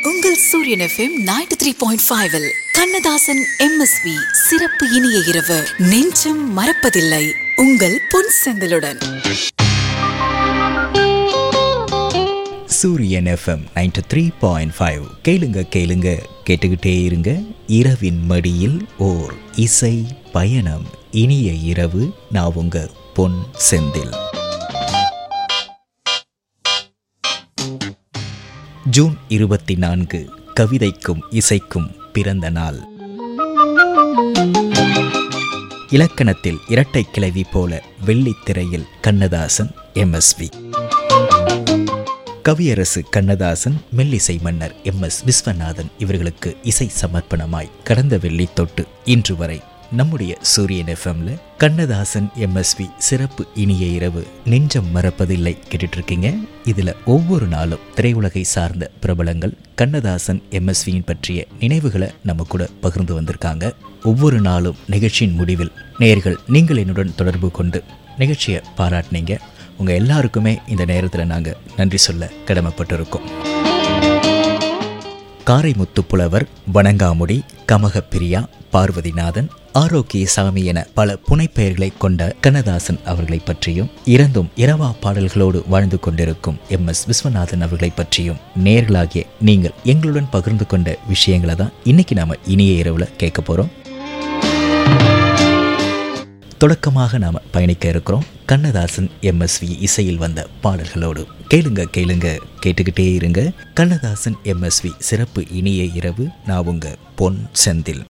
உங்கள் Suryan FM ninety three point five Kannadasan MSV சிறப்பு இனிய இரவு நெஞ்சம் மறப்பதில்லை உங்கள் பொன் செந்திலுடன் Suryan FM ninety three point five கேளுங்க கேளுங்க கேட்டுக்கிட்டே இருங்க இரவின் மடியில் ஓர் இசை பயணம் இனிய இரவு நான் உங்க பொன் செந்தில் ஜூன் இருபத்தி நான்கு கவிதைக்கும் இசைக்கும் பிறந்த நாள் இலக்கணத்தில் இரட்டை கிளவி போல வெள்ளித்திரையில் கண்ணதாசன் எம்எஸ்வி கவியரசு கண்ணதாசன் மெல்லிசை மன்னர் எம் எஸ் விஸ்வநாதன் இவர்களுக்கு இசை சமர்ப்பணமாய் கடந்த வெள்ளி தொட்டு இன்று வரை நம்முடைய சூரியன் எஃப்எம்ல கண்ணதாசன் எம்எஸ்வி சிறப்பு இனிய இரவு நெஞ்சம் மறப்பதில்லை கேட்டுட்டு இருக்கீங்க இதுல ஒவ்வொரு நாளும் திரையுலகை சார்ந்த பிரபலங்கள் கண்ணதாசன் எம்எஸ்வியின் பற்றிய நினைவுகளை நம்ம கூட பகிர்ந்து வந்திருக்காங்க ஒவ்வொரு நாளும் நிகழ்ச்சியின் முடிவில் நேர்கள் நீங்கள் என்னுடன் தொடர்பு கொண்டு நிகழ்ச்சியை பாராட்டினீங்க உங்கள் எல்லாருக்குமே இந்த நேரத்தில் நாங்கள் நன்றி சொல்ல கடமைப்பட்டிருக்கோம் காரைமுத்து புலவர் வணங்காமுடி கமகப்பிரியா பார்வதிநாதன் ஆரோக்கிய சாமி என பல புனைப்பெயர்களை கொண்ட கண்ணதாசன் அவர்களை பற்றியும் இறந்தும் இரவா பாடல்களோடு வாழ்ந்து கொண்டிருக்கும் எம் எஸ் விஸ்வநாதன் அவர்களை பற்றியும் நேர்களாகிய நீங்கள் எங்களுடன் பகிர்ந்து கொண்ட விஷயங்களை தான் இன்னைக்கு நாம இனிய இரவுல கேட்க போறோம் தொடக்கமாக நாம் பயணிக்க இருக்கிறோம் கண்ணதாசன் எம்எஸ்வி இசையில் வந்த பாடல்களோடு கேளுங்க கேளுங்க கேட்டுக்கிட்டே இருங்க கண்ணதாசன் எம்எஸ்வி சிறப்பு இனிய இரவு நான் உங்க பொன் செந்தில்